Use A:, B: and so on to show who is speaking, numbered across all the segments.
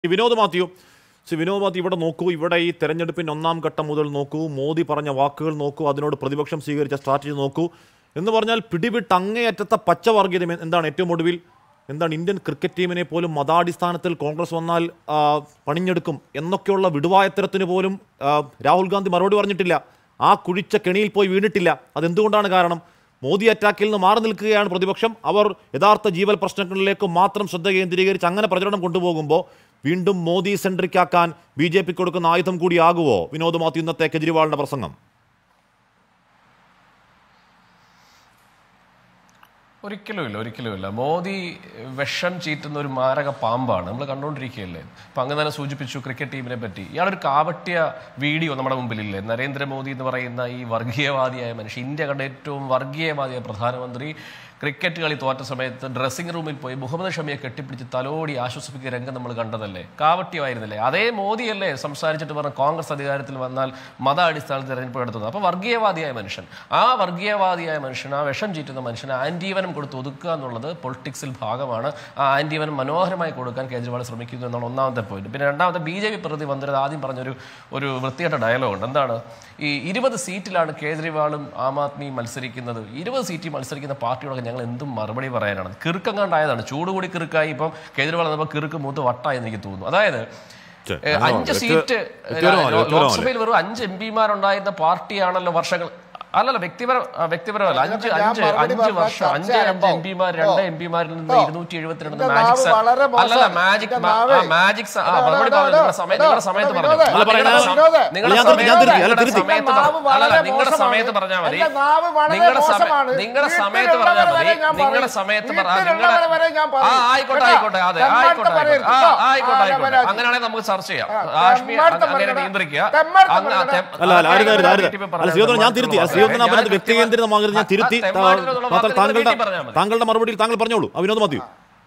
A: ഈ വിനോദ് മാത്യു ശ്രീ വിനോദ് മാത്യു ഇവിടെ നോക്കൂ ഇവിടെ ഈ തെരഞ്ഞെടുപ്പിന്റെ ഒന്നാം ഘട്ടം മുതൽ നോക്കൂ മോദി പറഞ്ഞ വാക്കുകൾ നോക്കൂ അതിനോട് പ്രതിപക്ഷം സ്വീകരിച്ച സ്ട്രാറ്റജി നോക്കൂ എന്ന് പറഞ്ഞാൽ പിടിവിട്ട് അങ്ങേയറ്റത്തെ പച്ചവർഗീയത എന്താണ് ഏറ്റവും ഒടുവിൽ എന്താണ് ഇന്ത്യൻ ക്രിക്കറ്റ് ടീമിനെ പോലും മതാടിസ്ഥാനത്തിൽ കോൺഗ്രസ് വന്നാൽ ആ, പണിഞ്ഞെടുക്കും എന്നൊക്കെയുള്ള വിടുവായത്തരത്തിന് പോലും ആ, രാഹുൽ ഗാന്ധി മറുപടി പറഞ്ഞിട്ടില്ല ആ കുഴിച്ച കെണിയിൽ പോയി വീണിട്ടില്ല അതെന്തുകൊണ്ടാണ് കാരണം മോദി അറ്റാക്കിൽ നിന്ന് മാറി നിൽക്കുകയാണ് പ്രതിപക്ഷം അവർ യഥാർത്ഥ ജീവൽ പ്രശ്നങ്ങളിലേക്ക് മാത്രം ശ്രദ്ധ കേന്ദ്രീകരിച്ച് അങ്ങനെ പ്രചരണം കൊണ്ടുപോകുമ്പോൾ വീണ്ടും മോദി സെൻട്രിക് ആക്കാൻ ബി ജെ പിക്ക് കൊടുക്കുന്ന ആയുധം കൂടിയാകുമോ വിനോദ് മാത്യു ഇന്നത്തെ കെജ്രിവാളിന്റെ പ്രസംഗം
B: ഒരിക്കലും ഇല്ല ഒരിക്കലും ഇല്ല മോദി വിഷം ചീറ്റുന്ന ഒരു മാരക പാമ്പാണ് നമ്മൾ കണ്ടുകൊണ്ടിരിക്കുകയല്ലേ ഇപ്പൊ അങ്ങ് തന്നെ സൂചിപ്പിച്ചു ക്രിക്കറ്റ് ടീമിനെ പറ്റി ഇയാളൊരു കാവട്യ വീഡിയോ നമ്മുടെ മുമ്പിലില്ലേ നരേന്ദ്രമോദി എന്ന് പറയുന്ന ഈ വർഗീയവാദിയായ മനുഷ്യൻ ഇന്ത്യ കണ്ട ഏറ്റവും വർഗീയവാദിയായ പ്രധാനമന്ത്രി ക്രിക്കറ്റ് കളി തോറ്റ സമയത്ത് ഡ്രസ്സിംഗ് റൂമിൽ പോയി മുഹമ്മദ് ഷമിയെ കെട്ടിപ്പിടിച്ച് തലോടി ആശ്വസിപ്പിക്കുന്ന രംഗം നമ്മൾ കണ്ടതല്ലേ കാവട്യമായിരുന്നില്ലേ അതേ മോദിയല്ലേ സംസാരിച്ചിട്ട് പറഞ്ഞ കോൺഗ്രസ് അധികാരത്തിൽ വന്നാൽ മത അടിസ്ഥാനത്തിൽ തെരഞ്ഞെടുപ്പ് നടത്തുന്നത് അപ്പൊ വർഗീയവാദിയായ മനുഷ്യൻ ആ വർഗീയവാദിയായ മനുഷ്യൻ ആ വിഷം ചീറ്റുന്ന മനുഷ്യന് ആന്റീവനം കൊടുത്ത് ഒതുക്കുക എന്നുള്ളത് പൊളിറ്റിക്സിൽ ഭാഗമാണ് ആ ആന്റീവനം മനോഹരമായി കൊടുക്കാൻ കേജ്രിവാൾ ശ്രമിക്കുന്നു എന്നാണ് ഒന്നാമത്തെ പോയിന്റ് പിന്നെ രണ്ടാമത്തെ ബി ജെ പി പ്രതി വന്നിരുന്നത് ആദ്യം പറഞ്ഞൊരു ഒരു വൃത്തികെട്ട ഡയലോഗ് ഉണ്ട് എന്താണ് ഈ ഇരുപത് സീറ്റിലാണ് കേജ്രിവാളും ആം ആദ്മിയും മത്സരിക്കുന്നത് ഇരുപത് സീറ്റിൽ മത്സരിക്കുന്ന പാർട്ടിയോടൊക്കെ ഞങ്ങൾ എന്തും മറുപടി പറയാനാണ് കിറുക്കങ്ങാണ്ടായതാണ് ചൂട് കൂടി കിറുക്കായി ഇപ്പം കേജ്രിവാൾ വന്നപ്പോൾ കിറുക്ക് മൂത്ത് വട്ടായെന്ന് എനിക്ക് തോന്നുന്നു അതായത്
A: ഛെ,
B: ഏ,
A: അങ്ങനെ
B: അഞ്ച്
A: വ്യക്തി-
B: സീറ്റ്
A: വ്യക്തിപരമല്ല,
B: ലോ-
A: വ്യക്തിപരമല്ല.
B: ലോക്സഭയിൽ വെറും അഞ്ച് എം പിമാരുണ്ടായിരുന്ന പാർട്ടിയാണല്ലോ വർഷങ്ങൾ അല്ലല്ല വ്യക്തിപരം ആ, വ്യക്തിപരമല്ല അഞ്ച്
C: അതിനൊക്കെ ഞാൻ
B: അഞ്ച്
C: മറുപടി
B: അഞ്ച്
C: പറഞ്ഞാൽ
B: വർഷം
C: ചർച്ച
B: അഞ്ച് അഞ്ച്
C: ആരംഭമാവും.
B: എം പിമാർ
C: കേട്ടോ?
B: രണ്ട് എം പിമാരിൽ നിന്ന്
C: കേട്ടോ?
B: ഇരുന്നൂറ്റി എഴുപത്തിരണ്ട്
C: എന്റെ
B: മാജിക്
C: നാവ് വളരെ മോശം.
B: അല്ലല്ല മാജിക്
C: എന്റെ നാവേ.
B: മാജിക്
C: എടാ,
B: മറുപടി
C: എടാ,
B: പറഞ്ഞു നിങ്ങളുടെ
C: എടാ,
B: സമയത്ത്
C: എടാ,
B: നിങ്ങളുടെ സമയത്ത്
C: എടാ,
B: പറഞ്ഞു
C: വിനോദേ,
A: അല്ല, പറയാം,
B: നിങ്ങളുടെ
A: ഞാൻ-
B: സമ- നിങ്ങളുടെ
A: ഞാൻ തിരുത്തി, ഞാൻ
B: സമയത്ത്
A: തിരുത്തി, അല്ല,
B: നിങ്ങളുടെ
A: തിരുത്തി.
B: സമയത്ത്
C: എന്റെ നാവ്
B: പറ- അല്ലല്ല
C: വളരെ
B: നിങ്ങളുടെ
C: മോശമാണ്.
B: സമയത്ത് പറഞ്ഞാൽ മതി
C: എന്റെ നാവ് വളരെ
B: നിങ്ങളുടെ
C: മോശമാണ്.
B: സമയം നിങ്ങളുടെ സമയത്ത് പറഞ്ഞാൽ മതി
C: വീട്ടിലുള്ളവരെ ഞാൻ
B: നിങ്ങളുടെ
C: പറയും.
B: സമയത്ത് പറ
C: വീട്ടിലുള്ളവരെ വരെ ഞാൻ
B: നിങ്ങളുടെ ആ
C: പറയും.
B: ആയിക്കോട്ടെ
C: കേട്ടോ?
B: ആയിക്കോട്ടെ അതെ
C: തെമ്മാടിത്തം
B: ആയിക്കോട്ടെ
C: പറയരുത്.
B: ആയിക്കോട്ടെ. ആ,
C: കേട്ടോ?
B: ആയിക്കോട്ടെ
C: ആ,
B: ആയിക്കോട്ടെ
C: രാമരാജ്.
B: അങ്ങനെയാണെങ്കിൽ നമുക്ക് ചർച്ച ചെയ്യാം
C: ആ,
B: കാശ്മീർ
C: തെമ്മാടിത്തം
B: അങ്ങനെ
C: പറയരുത്.
B: നിയന്ത്രിക്കുക
C: തെമ്മാടിത്തം
B: അങ്ങ്
C: പറയരുത്.
B: തെം-
A: അല്ല അല്ല ആരും
B: അങ്ങനെ
A: ആരും
B: വീട്ടിൽ
A: അല്ല
B: പറഞ്ഞാൽ
A: ശ്രീധരൻ ഞാൻ തിരുത്തി
B: മാത്രം
A: ശ്രീധരൻ
B: ഞാൻ
A: അതിനകത്ത്
B: കൃത്യമായി-
A: വ്യക്തികേന്ദ്രിതമാകരുത് ഞാൻ തിരുത്തി
B: ആ, തെമ്മാടിത്തം എന്നുള്ള
A: താങ്കൾ-
B: വാക്ക്
A: താങ്കളുടെ
B: വീട്ടിൽ പറഞ്ഞാൽ മതി.
A: താങ്കളുടെ മറുപടിയിൽ താങ്കൾ പറഞ്ഞോളൂ ആ വിനോദ് മാത്യു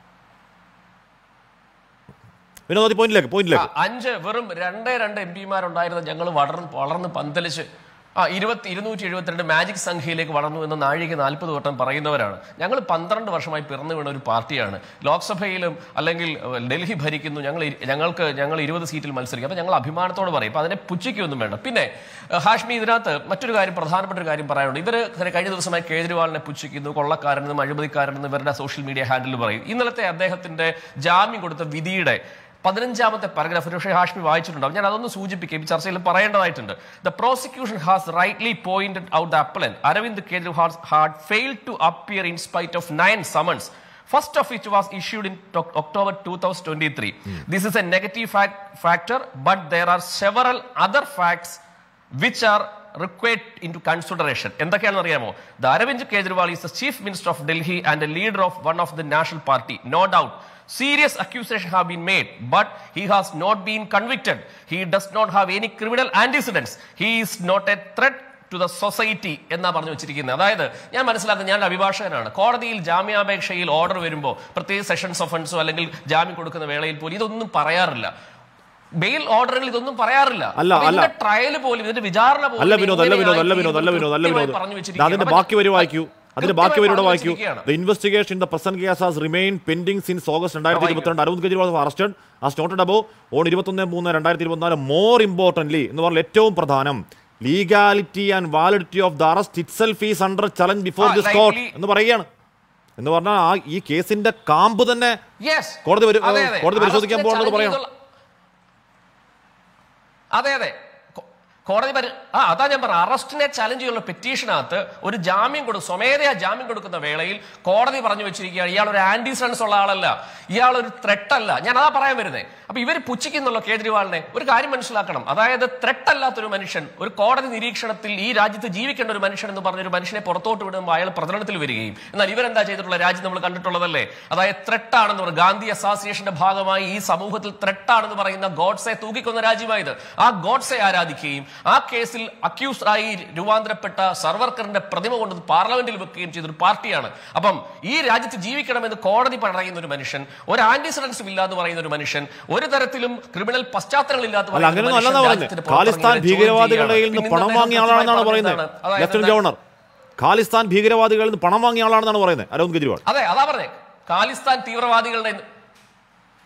A: വിനോദ് മാത്യു പോയിന്റിലേക്ക് പോയിന്റിലേക്ക്
B: ആ, അഞ്ച് വെറും രണ്ടേ രണ്ട് എം പിമാരുണ്ടായിരുന്ന ഞങ്ങൾ വളർന്ന് വളർന്ന് പന്തലിച്ച് ആ ഇരുപത്തി ഇരുന്നൂറ്റി എഴുപത്തിരണ്ട് മാജിക് സംഖ്യയിലേക്ക് വളർന്നു എന്ന് നാഴിക നാൽപ്പത് വട്ടം പറയുന്നവരാണ് ഞങ്ങൾ പന്ത്രണ്ട് വർഷമായി പിറന്നു വീണ ഒരു പാർട്ടിയാണ് ലോക്സഭയിലും അല്ലെങ്കിൽ ഏഹ്, ഡൽഹി ഭരിക്കുന്നു ഞങ്ങൾ ഇ- ഞങ്ങൾക്ക് ഞങ്ങൾ ഇരുപത് സീറ്റിൽ മത്സരിക്കും അപ്പം ഞങ്ങൾ അഭിമാനത്തോട് പറയും അപ്പം അതിനെ പുച്ഛിക്കൊന്നും വേണ്ട പിന്നെ ഏഹ്, ഹാഷ്മി ഇതിനകത്ത് മറ്റൊരു കാര്യം പ്രധാനപ്പെട്ട ഒരു കാര്യം പറയാനുണ്ട് ഇവർ കഴിഞ്ഞ ദിവസമായി കേജ്രിവാളിനെ പുച്ഛിക്കുന്നു കൊള്ളക്കാരനെന്നും അഴിമതിക്കാരനെന്നും ഇവരുടെ സോഷ്യൽ മീഡിയ ഹാൻഡിൽ പറയും ഇന്നലത്തെ അദ്ദേഹത്തിന്റെ ജാമ്യം കൊടുത്ത വിധിയുടെ പതിനഞ്ചാമത്തെ പാരഗ്രാഫ് പക്ഷേ ഹാഷ്മി വായിച്ചിട്ടുണ്ടാവും ഞാൻ അതൊന്ന് സൂചിപ്പിക്കും ഈ ചർച്ചയിൽ പറയേണ്ടതായിട്ടുണ്ട് the prosecution has rightly pointed out the appellant Arvind Kejriwal had failed to appear in spite of nine summons First of which was issued in to- October 2023. This is a negative fact, factor, but there are several other facts which are required into consideration. എന്തൊക്കെയാണെന്ന് അറിയാമോ the Arvind Kejriwal is the chief minister of Delhi and a leader of one of the national party no doubt serious accusation have been made but he has not been convicted he does not have any criminal antecedents he is not a threat to the society എന്നാ പറഞ്ഞു വെച്ചിരിക്കുന്നത് അതായത് ഞാൻ മനസ്സിലാക്കുന്നത് ഞാൻ ഒരു അഭിഭാഷകനാണ് കോടതിയിൽ ജാമ്യാപേക്ഷയിൽ ഓർഡർ വരുമ്പോൾ പ്രത്യേക സെഷൻസ് ഒഫൻസോ അല്ലെങ്കിൽ ജാമ്യം കൊടുക്കുന്ന വേളയിൽ പോലും ഇതൊന്നും പറയാറില്ല ബെയിൽ ഓർഡറുകൾ ഇതൊന്നും പറയാറില്ല
A: അല്ല,
B: അപ്പൊ
A: അല്ല.
B: ഇതിന്റെ ട്രയൽ പോലും ഇതിന്റെ വിചാരണ പോലും
A: അല്ല വിനോദ് അല്ല വിനോദ് അല്ല
B: എങ്ങനെയായി
A: വിനോദ് അല്ല വിനോദ് അല്ല
B: കൃത്യമായി
A: വിനോദ്
B: പറഞ്ഞു
A: ദാ
B: വെച്ചിരിക്കുകയാണ്.
A: അതിന്റെ
B: അപ്പൊ
A: ബാക്കി വരി വായിക്കൂ അതിന്റെ
B: കൃത്യമായി
A: ബാക്കി വരിയുടെ
B: പറഞ്ഞു
A: വായിക്കൂ
B: വെച്ചിരിക്കുകയാണ്.
A: The investigation the present case has remain pending since August രണ്ടായിരത്തി ഇരുപത്തിരണ്ട് Arvind Kejriwal arrested as noted above on ഇരുപത്തൊന്ന് മൂന്ന് രണ്ടായിരത്തി ഇരുപത്തിനാല് മോർ ഇമ്പോർട്ടന്റ്ലി എന്ന് പറഞ്ഞാൽ ഏറ്റവും പ്രധാനം legality and validity of the arrest itself is under challenge before
B: ah,
A: this court
B: likely-
A: എന്ന് പറയുകയാണ് എന്ന് പറഞ്ഞാൽ ആ ഈ കേസിന്റെ കാമ്പ് തന്നെ
B: Yes.
A: കോടതി പരി-
B: അതെ, അതെ.
A: കോടതി പരിശോധിക്കാൻ
B: അറസ്റ്റിനെ
A: പോകുന്നത്
B: challenge
A: പറയണം.
B: ചെയ്തുള്ള- അതെ അതെ കോ- കോടതി പരി ആ അതാ ഞാൻ പറഞ്ഞ അറസ്റ്റിനെ ചലഞ്ച് ചെയ്യുന്ന പെറ്റീഷനകത്ത് ഒരു ജാമ്യം കൊടുക്കും സ്വമേധയാ ജാമ്യം കൊടുക്കുന്ന വേളയിൽ കോടതി പറഞ്ഞു വെച്ചിരിക്കുകയാണ് ഇയാൾ ഒരു ആന്റി സെൻസ് ഉള്ള ആളല്ല ഇയാൾ ഒരു ത്രെട്ട് അല്ല ഞാൻ അതാ പറയാൻ വരുന്നത് അപ്പൊ ഇവർ പുച്ഛിക്കുന്നുള്ളൂ കേജ്രിവാളിനെ ഒരു കാര്യം മനസ്സിലാക്കണം അതായത് ത്രെട്ട് അല്ലാത്തൊരു മനുഷ്യൻ ഒരു കോടതി നിരീക്ഷണത്തിൽ ഈ രാജ്യത്ത് ജീവിക്കേണ്ട ഒരു മനുഷ്യൻ എന്ന് പറഞ്ഞൊരു മനുഷ്യനെ പുറത്തോട്ട് വിടുമ്പോൾ അയാൾ പ്രചരണത്തിൽ വരികയും എന്നാൽ ഇവരെന്താ ചെയ്തിട്ടുള്ള രാജ്യം നമ്മൾ കണ്ടിട്ടുള്ളതല്ലേ അതായത് ത്രെട്ടാണെന്ന് പറയുന്നത് ഗാന്ധി അസോസിയേഷന്റെ ഭാഗമായി ഈ സമൂഹത്തിൽ ത്രെട്ടാണെന്ന് പറയുന്ന ഗോഡ്സെ തൂക്കിക്കൊന്ന രാജ്യമായത് ആ ഗോഡ്സെ ആരാധിക്കുകയും ആ കേസിൽ അക്യൂസ്ഡ് ആയി രൂപാന്തരപ്പെട്ട സർവർക്കറിന്റെ പ്രതിമ കൊണ്ട് പാർലമെന്റിൽ വെക്കുകയും ചെയ്തൊരു പാർട്ടിയാണ് അപ്പം ഈ രാജ്യത്ത് ജീവിക്കണമെന്ന് കോടതി പറയുന്ന ഒരു മനുഷ്യൻ ഒരു ആന്റിസിഡൻസും ഇല്ലാന്ന് പറയുന്ന ഒരു മനുഷ്യൻ ഒരു തരത്തിലും ക്രിമിനൽ പശ്ചാത്തലങ്ങളില്ലാത്ത
A: അല്ല അങ്ങനെയൊന്നും അല്ലെന്നാ പറയുന്നത് ഖാലിസ്ഥാൻ ഭീകരവാദികളുടെ കയ്യിൽ നിന്ന് പണം വാങ്ങിയ ആളാണെന്നാണ് പറയുന്നത് ലഫ്റ്റനന്റ് ഗവർണർ ഖാലിസ്ഥാൻ ഭീകരവാദികളിൽ നിന്ന് പണം വാങ്ങിയ ആളാണെന്നാണ് പറയുന്നത് അരവിന്ദ് കെജ്രിവാൾ
B: അതെ അതാ പറഞ്ഞേ ഖാലിസ്ഥാൻ തീവ്രവാദികളുടെ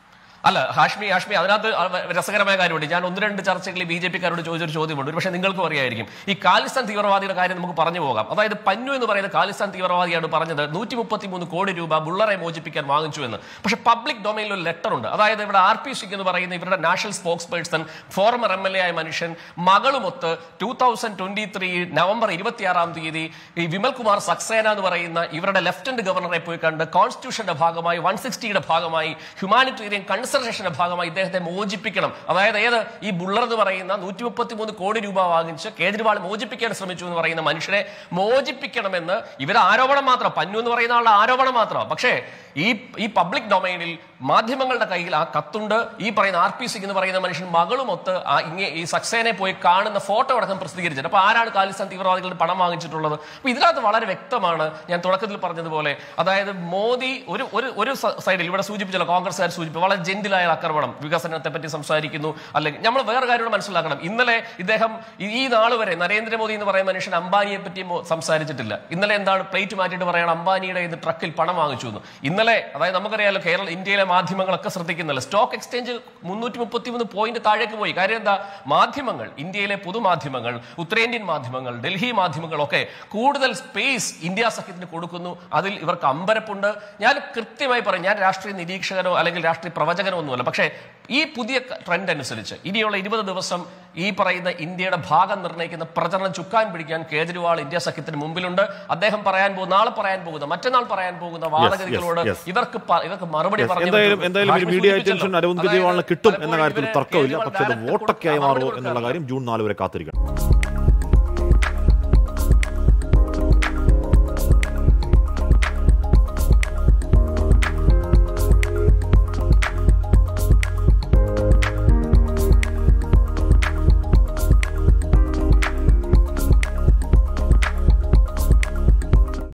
B: അല്ല ഹാഷ്മി ഹാഷ്മി അതിനകത്ത് അ- രസകരമായ കാര്യമുണ്ട് ഞാൻ ഒന്ന് രണ്ട് ചർച്ചകളിൽ ബി ജെ പിക്കാരോട് ചോദിച്ചൊരു ചോദ്യമുണ്ട് പക്ഷേ നിങ്ങൾക്കും അറിയായിരിക്കും ഈ ഖാലിസ്ഥാൻ തീവ്രവാദിയുടെ കാര്യം നമുക്ക് പറഞ്ഞു പോകാം അതായത് പന്നു എന്ന് പറയുന്ന ഖാലിസ്ഥാൻ തീവ്രവാദിയാണ് പറഞ്ഞത് നൂറ്റി മുപ്പത്തി കോടി രൂപ ബുള്ളറെ മോചിപ്പിക്കാൻ വാങ്ങിച്ചു എന്ന് പക്ഷേ പബ്ലിക് ഡൊമൈനിൽ ഒരു ലെറ്റർ ഉണ്ട് അതായത് ഇവിടെ ആർ പി സിക്ക് എന്ന് പറയുന്ന ഇവരുടെ national spokesperson former M L A ആയ മനുഷ്യൻ മകളുമൊത്ത് two thousand twenty three November ഇരുപത്തിയാറാം തീയതി ഈ വിമൽ കുമാർ സക്സേന എന്ന് പറയുന്ന ഇവരുടെ ലെഫ്റ്റനന്റ് ഗവർണറെ പോയി കണ്ട് കോൺസ്റ്റിറ്റ്യൂഷന്റെ ഭാഗമായി വൺ സിക്സ്റ്റിയുടെ ഭാഗമായി ഹ്യൂമാനിറ്റേറിയൻ കൺസർവേഷന്റെ ഭാഗമായി ഇദ്ദേഹത്തെ മോചിപ്പിക്കണം അതായത് ഏത് ഈ ബുള്ളർ എന്ന് പറയുന്ന നൂറ്റി മുപ്പത്തി മൂന്ന് കോടി രൂപ വാങ്ങിച്ച് കേജ്രിവാൾ മോചിപ്പിക്കാൻ ശ്രമിച്ചു എന്ന് പറയുന്ന മനുഷ്യനെ മോചിപ്പിക്കണമെന്ന് ഇവർ ആരോപണം മാത്രം പന്നു എന്ന് പറയുന്ന ആളുടെ ആരോപണം മാത്രം പക്ഷേ ഈ ഈ പബ്ലിക് ഡൊമൈനിൽ മാധ്യമങ്ങളുടെ കയ്യിൽ ആ കത്തുണ്ട് ഈ പറയുന്ന ആർ പി സിംഗ് എന്ന് പറയുന്ന മനുഷ്യൻ മകളുമൊത്ത് ആ ഇങ്ങനെ ഈ സക്സേനെ പോയി കാണുന്ന ഫോട്ടോ അടക്കം പ്രസിദ്ധീകരിച്ചത് അപ്പൊ ആരാണ് ഖാലിസ്ഥാൻ തീവ്രവാദികളുടെ പണം വാങ്ങിച്ചിട്ടുള്ളത് അപ്പൊ ഇതിനകത്ത് വളരെ വ്യക്തമാണ് ഞാൻ തുടക്കത്തിൽ പറഞ്ഞതുപോലെ അതായത് മോദി ഒരു ഒരു ഒരു സ- സൈഡിൽ ഇവിടെ സൂചിപ്പിച്ചല്ലോ കോൺഗ്രസ്സുകാർ സൂചിപ്പിച്ചു വളരെ ജെന്റിലായ ആക്രമണം വികസനത്തെ പറ്റി സംസാരിക്കുന്നു അല്ലെങ്കിൽ നമ്മൾ വേറെ കാര്യം കൂടെ മനസ്സിലാക്കണം ഇന്നലെ ഇദ്ദേഹം ഈ- ഈ നാൾ വരെ നരേന്ദ്രമോദി എന്ന് പറയുന്ന മനുഷ്യൻ അംബാനിയെ പറ്റി മോ- സംസാരിച്ചിട്ടില്ല ഇന്നലെ എന്താണ് പ്ലേറ്റ് മാറ്റിയിട്ട് പറയണം അംബാനിയുടെ ഇത് ട്രക്കിൽ പണം വാങ്ങിച്ചു എന്ന് ഇന്നലെ അതായത് നമുക്കറിയാലോ കേരള ഇന്ത്യയിലെ മാധ്യമങ്ങളൊക്കെ ശ്രദ്ധിക്കുന്നില്ല സ്റ്റോക്ക് എക്സ്ചേഞ്ച് മുന്നൂറ്റി മുപ്പത്തി മൂന്ന് പോയിന്റ് താഴേക്ക് പോയി കാര്യം എന്താ മാധ്യമങ്ങൾ ഇന്ത്യയിലെ പൊതുമാധ്യമങ്ങൾ ഉത്തരേന്ത്യൻ മാധ്യമങ്ങൾ ഡൽഹി മാധ്യമങ്ങളൊക്കെ കൂടുതൽ സ്പേസ് ഇന്ത്യ സഖ്യത്തിന് കൊടുക്കുന്നു അതിൽ ഇവർക്ക് അമ്പരപ്പുണ്ട് ഞാൻ കൃത്യമായി പറയും ഞാൻ രാഷ്ട്രീയ നിരീക്ഷകനോ അല്ലെങ്കിൽ രാഷ്ട്രീയ പ്രവചകനോ ഒന്നുമല്ല പക്ഷേ ഈ പുതിയ ട്രെൻഡ് അനുസരിച്ച് ഇനിയുള്ള ഇരുപത് ദിവസം ഈ പറയുന്ന ഇന്ത്യയുടെ ഭാഗം നിർണ്ണയിക്കുന്ന പ്രചരണം ചുക്കാൻ പിടിക്കാൻ കേജ്രിവാൾ ഇന്ത്യ സഖ്യത്തിന് മുമ്പിലുണ്ട് അദ്ദേഹം പറയാൻ പോകുന്ന നാളെ പറയാൻ പോകുന്ന മറ്റന്നാൾ പറയാൻ പോകുന്ന വാദഗതികളോട്
A: yes.
B: ഇവർക്ക് പ- ഇവർക്ക് മറുപടി
A: Yes,
B: പറഞ്ഞേ
A: എന്തായാലും
B: പറ്റൂ.
A: എന്തായാലും ഒരു
B: ഹാഷ്മി
A: മീഡിയ
B: സൂചിപ്പിച്ചല്ലോ.
A: അറ്റൻഷൻ അരവിന്ദ്
B: അതായത്
A: കെജ്രിവാളിന് കിട്ടും എന്ന
B: പലപ്പോഴും
A: കാര്യത്തിൽ
B: ഇവരെ
A: തർക്കമില്ല
B: കേജ്രിവാൾ
A: പക്ഷെ അത്
B: direct
A: വോട്ടൊക്കെയായി
B: കൊടുക്കുക,
A: മാറുമോ
B: മറുപടി
A: എന്നുള്ള
B: കൊടുക്കുക.
A: കാര്യം ജൂൺ നാല് വരെ കാത്തിരിക്കണം